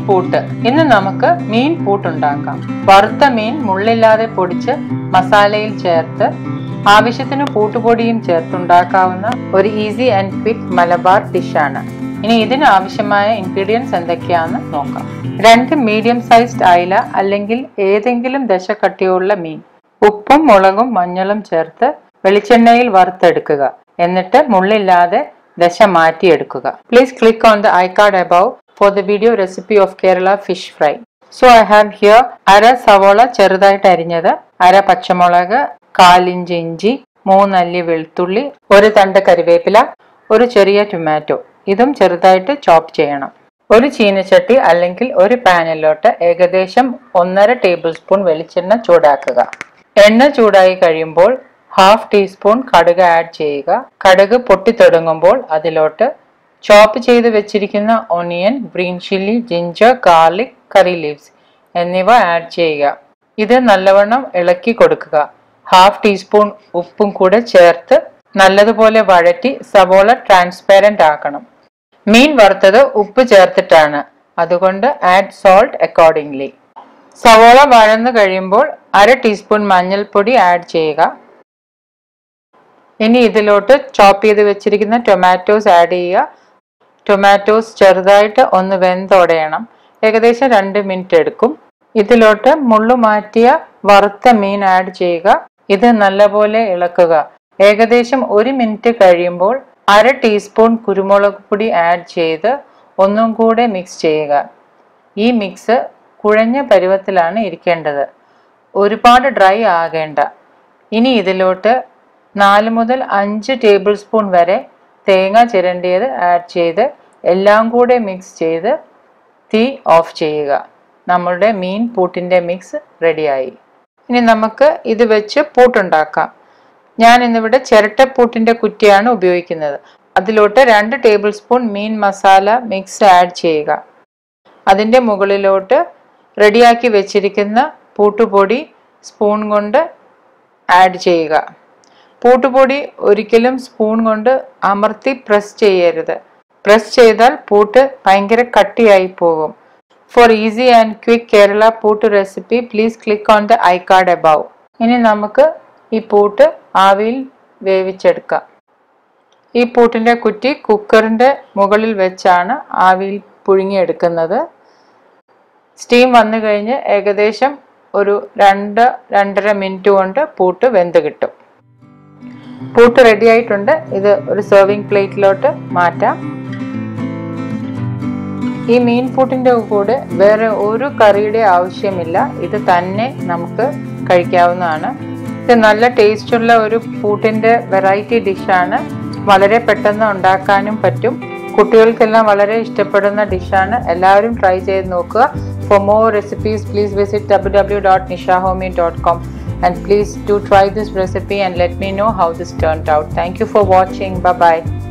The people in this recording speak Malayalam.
പൂട്ട് ഇന്ന് നമുക്ക് മീൻ പൂട്ടുണ്ടാക്കാം വറുത്ത മീൻ മുള്ളില്ലാതെ പൊടിച്ച് മസാലയിൽ ചേർത്ത് ആവശ്യത്തിന് പൂട്ടുപൊടിയും ചേർത്തുണ്ടാക്കാവുന്ന ഒരു ഈസി ആൻഡ് ക്വിക്ക് മലബാർ ഡിഷാണ് ഇനി ഇതിന് ആവശ്യമായ ഇൻഗ്രീഡിയൻസ് എന്തൊക്കെയാണെന്ന് നോക്കാം രണ്ട് മീഡിയം സൈസ്ഡ് അയില അല്ലെങ്കിൽ ഏതെങ്കിലും ദശക്കട്ടിയുള്ള മീൻ ഉപ്പും മുളകും മഞ്ഞളും ചേർത്ത് വെളിച്ചെണ്ണയിൽ വറുത്തെടുക്കുക എന്നിട്ട് മുള്ളില്ലാതെ ദശ മാറ്റിയെടുക്കുക please click on the i card above for the video recipe of Kerala fish fry so I have here അര സവോള ചെറുതായിട്ട് അരിഞ്ഞത് അര പച്ചമുളക് കാലിഞ്ച് ഇഞ്ചി മൂന്നല്ലി വെളുത്തുള്ളി ഒരു തണ്ട് കരിവേപ്പില ഒരു ചെറിയ ടൊമാറ്റോ ഇതും ചെറുതായിട്ട് ചോപ്പ് ചെയ്യണം ഒരു ചീനച്ചട്ടി അല്ലെങ്കിൽ ഒരു പാനിലോട്ട് ഏകദേശം ഒന്നര ടേബിൾ സ്പൂൺ വെളിച്ചെണ്ണ ചൂടാക്കുക എണ്ണ ചൂടായി കഴിയുമ്പോൾ ഹാഫ് ടീസ്പൂൺ കടുക് ആഡ് ചെയ്യുക കടുക് പൊട്ടിത്തുടങ്ങുമ്പോൾ അതിലോട്ട് ചോപ്പ് ചെയ്ത് വെച്ചിരിക്കുന്ന onion green chilli ginger garlic curry leaves എന്നിവ ആഡ് ചെയ്യുക ഇത് നല്ലവണ്ണം ഇളക്കി കൊടുക്കുക ഹാഫ് ടീസ്പൂൺ ഉപ്പും കൂടെ ചേർത്ത് നല്ലതുപോലെ വഴറ്റി സവോള ട്രാൻസ്പെറന്റ് ആക്കണം മീൻ വറുത്തത് ഉപ്പ് ചേർത്തിട്ടാണ് അതുകൊണ്ട് ആഡ് സോൾട്ട് അക്കോർഡിംഗ്ലി സവോള വഴന്നു കഴിയുമ്പോൾ അര ടീസ്പൂൺ മഞ്ഞൾപ്പൊടി ആഡ് ചെയ്യുക ഇനി ഇതിലോട്ട് ചോപ്പ് ചെയ്ത് വെച്ചിരിക്കുന്ന ടൊമാറ്റോസ് ആഡ് ചെയ്യുക ടൊമാറ്റോസ് ചെറുതായിട്ട് ഒന്ന് വെന്തുടയണം ഏകദേശം രണ്ട് മിനിറ്റ് എടുക്കും ഇതിലോട്ട് മുള്ളു മാറ്റിയ വറുത്ത മീൻ ആഡ് ചെയ്യുക ഇത് നല്ലപോലെ ഇളക്കുക ഏകദേശം ഒരു മിനിറ്റ് കഴിയുമ്പോൾ അര ടീസ്പൂൺ കുരുമുളക് പൊടി ആഡ് ചെയ്ത് ഒന്നും കൂടെ മിക്സ് ചെയ്യുക ഈ മിക്സ് കുഴഞ്ഞ പരുവത്തിലാണ് ഇരിക്കേണ്ടത് ഒരുപാട് ഡ്രൈ ആകേണ്ട ഇനി ഇതിലോട്ട് നാല് മുതൽ അഞ്ച് ടേബിൾ സ്പൂൺ വരെ തേങ്ങ ചിരണ്ടിയത് ആഡ് ചെയ്ത് എല്ലാം കൂടെ മിക്സ് ചെയ്ത് തീ ഓഫ് ചെയ്യുക നമ്മളുടെ മീൻ പൂട്ടിൻ്റെ മിക്സ് റെഡിയായി ഇനി നമുക്ക് ഇത് വെച്ച് പൂട്ടുണ്ടാക്കാം ഞാൻ ഇന്നിവിടെ ചിരട്ടപ്പൂട്ടിൻ്റെ കുറ്റിയാണ് ഉപയോഗിക്കുന്നത് അതിലോട്ട് രണ്ട് ടേബിൾ സ്പൂൺ മീൻ മസാല മിക്സ് ആഡ് ചെയ്യുക അതിൻ്റെ മുകളിലോട്ട് റെഡിയാക്കി വെച്ചിരിക്കുന്ന പൂട്ടുപൊടി സ്പൂൺ കൊണ്ട് ആഡ് ചെയ്യുക പൂട്ടുപൊടി ഒരിക്കലും സ്പൂൺ കൊണ്ട് അമർത്തി പ്രസ് ചെയ്യരുത് പ്രസ് ചെയ്താൽ പൂട്ട് ഭയങ്കര കട്ടിയായി പോകും for easy and quick Kerala puttu recipe please click on the i card above ഇനി നമുക്ക് ഈ പൂട്ട് ആവിയിൽ വേവിച്ചെടുക്കാം ഈ പൂട്ടിൻ്റെ കുറ്റി കുക്കറിൻ്റെ മുകളിൽ വെച്ചാണ് ആവിയിൽ പുഴുങ്ങിയെടുക്കുന്നത് സ്റ്റീം വന്നു കഴിഞ്ഞ് ഏകദേശം ഒരു രണ്ട് രണ്ടര മിനിറ്റ് കൊണ്ട് പൂട്ട് വെന്ത് കിട്ടും പൂട്ട് റെഡി ആയിട്ടുണ്ട് ഇത് ഒരു സെർവിങ് പ്ലേറ്റിലോട്ട് മാറ്റാം ഈ മീൻ പൂട്ടിൻ്റെ കൂടെ വേറെ ഒരു കറിയുടെ ആവശ്യമില്ല ഇത് തന്നെ നമുക്ക് കഴിക്കാവുന്നതാണ് ഇത് നല്ല ടേസ്റ്റുള്ള ഒരു പൂട്ടിൻ്റെ വെറൈറ്റി ഡിഷാണ് വളരെ പെട്ടെന്ന് ഉണ്ടാക്കാനും പറ്റും കുട്ടികൾക്കെല്ലാം വളരെ ഇഷ്ടപ്പെടുന്ന ഡിഷാണ് എല്ലാവരും ട്രൈ ചെയ്ത് നോക്കുക for more recipes please visit W W dot Nishahomie dot com and please do try this recipe and let me know how this turned out. Thank you for watching. Bye bye.